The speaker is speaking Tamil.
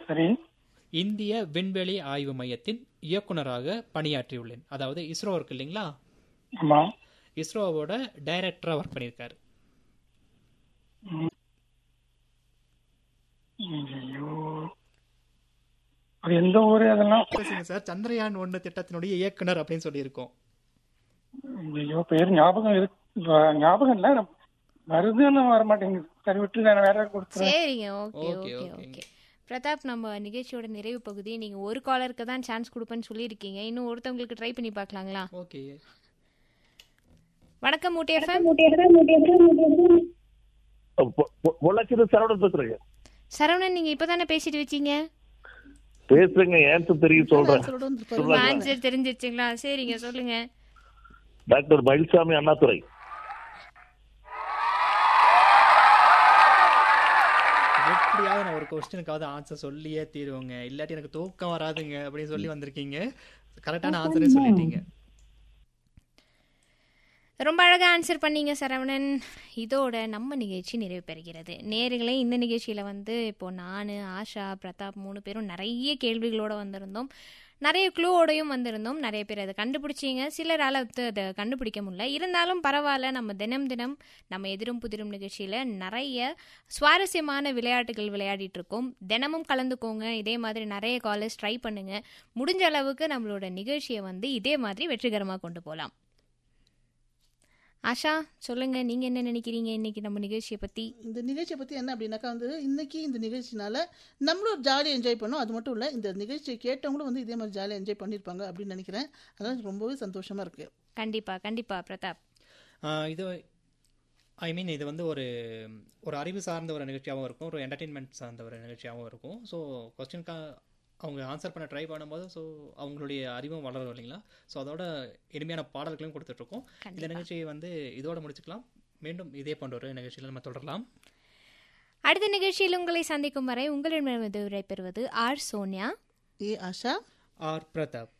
சரி இந்திய விண்வெளி ஆய்வு மையத்தின் இயக்குனராக பணியாற்றியுள்ளேன் அதாவது இஸ்ரோ இருக்கு இல்லைங்களா ஆமா இஸ்ரோவோட டைரக்டரா ஒர்க் பண்ணியிருக்காரு ஐயோ அது எந்த ஊரு அதெல்லாம் பேசுங்க சார் சந்திரயான் ஒன்று திட்டத்தினுடைய இயக்குனர் அப்படின்னு சொல்லியிருக்கோம் ஐயோ பேர் ஞாபகம் இருக்கு வ- ஞாபகம் இல்ல நான் வருதுன்னு வர மாட்டேங்குது சரி விட்டு நான் வேற கொடுத்துறேன் சரிங்க ஓகே ஓகே, ஓகே ஓகேங்க. ஓகே பிரதாப் நம்ம நிகழ்ச்சியோட நிறைவு பகுதி நீங்க ஒரு காலருக்கு தான் சான்ஸ் கொடுப்பேன்னு சொல்லியிருக்கீங்க இன்னும் ஒருத்தவங்களுக்கு ட்ரை பண்ணி பார்க்கலாங்களா ஓகே வணக்கம் ஊட்டி எஃப்எம் பொ- பொ- பொள்ளாச்சியில சரவணன் பேசுறேங்க சரவணன் நீங்க இப்பதானே பேசிட்டு வச்சீங்க பேசுறேங்க ஆன்சர் தெரியும் சொல்றேன் சொல்லுங்க ஆன்சர் தெரிஞ்சிருச்சுங்களா சரிங்க சொல்லுங்க டாக்டர் மயில்சாமி அண்ணாதுரை எப்படியாவது நான் ஒரு கொஸ்டினுக்காவது ஆன்சர் சொல்லியே தீருவேங்க இல்லாட்டி எனக்கு தூக்கம் வராதுங்க அப்படின்னு சொல்லி வந்திருக்கீங்க கரெக்டான ஆன்சரே சொல்லிட்டீங்க ரொம்ப அழகாக ஆன்சர் பண்ணீங்க சரவணன் இதோட நம்ம நிகழ்ச்சி நிறைவு பெறுகிறது நேர்களே இந்த நிகழ்ச்சியில் வந்து இப்போ நான் ஆஷா பிரதாப் மூணு பேரும் நிறைய கேள்விகளோட வந்திருந்தோம் நிறைய க்ளூவோடையும் வந்திருந்தோம் நிறைய பேர் அதை கண்டுபிடிச்சிங்க சிலரால் வந்து அதை கண்டுபிடிக்க முடியல இருந்தாலும் பரவாயில்ல நம்ம தினம் தினம் நம்ம எதிரும் புதிரும் நிகழ்ச்சியில் நிறைய சுவாரஸ்யமான விளையாட்டுகள் விளையாடிட்டு இருக்கோம் தினமும் கலந்துக்கோங்க இதே மாதிரி நிறைய காலேஜ் ட்ரை பண்ணுங்க முடிஞ்ச அளவுக்கு நம்மளோட நிகழ்ச்சியை வந்து இதே மாதிரி வெற்றிகரமாக கொண்டு போகலாம் ஆஷா சொல்லுங்க நீங்க என்ன நினைக்கிறீங்க இன்னைக்கு நம்ம நிகழ்ச்சியை பத்தி இந்த நிகழ்ச்சியை பற்றி என்ன அப்படின்னாக்கா வந்து இன்னைக்கு இந்த நிகழ்ச்சினால நம்மளும் ஜாலியாக என்ஜாய் பண்ணோம் அது மட்டும் இல்லை இந்த நிகழ்ச்சியை கேட்டவங்களும் வந்து இதே மாதிரி ஜாலியாக என்ஜாய் பண்ணியிருப்பாங்க அப்படின்னு நினைக்கிறேன் அதனால் ரொம்பவே சந்தோஷமாக இருக்குது கண்டிப்பா கண்டிப்பா பிரதாப் ஆஹ் இது ஐ மீன் இது வந்து ஒரு ஒரு அறிவு சார்ந்த ஒரு நிகழ்ச்சியாகவும் இருக்கும் ஒரு என்டர்டெயின்மெண்ட் சார்ந்த ஒரு நிகழ்ச்சியாகவும் இருக்கும் ஸோ கொஸ்டினுக்கா அவங்க ஆன்சர் பண்ண ட்ரை பண்ணும்போது ஸோ அவங்களுடைய அறிவும் வளரும் இல்லைங்களா ஸோ அதோட இனிமையான பாடல்களையும் கொடுத்துட்ருக்கோம் இந்த கண்டிப்பா. நிகழ்ச்சியை வந்து இதோட முடிச்சுக்கலாம் மீண்டும் இதே போன்ற ஒரு நிகழ்ச்சியில் நம்ம தொடரலாம் அடுத்த நிகழ்ச்சியில் உங்களை சந்திக்கும் வரை உங்களிடமிருந்து விடைபெறுவது R Sonia A Asha R Pratap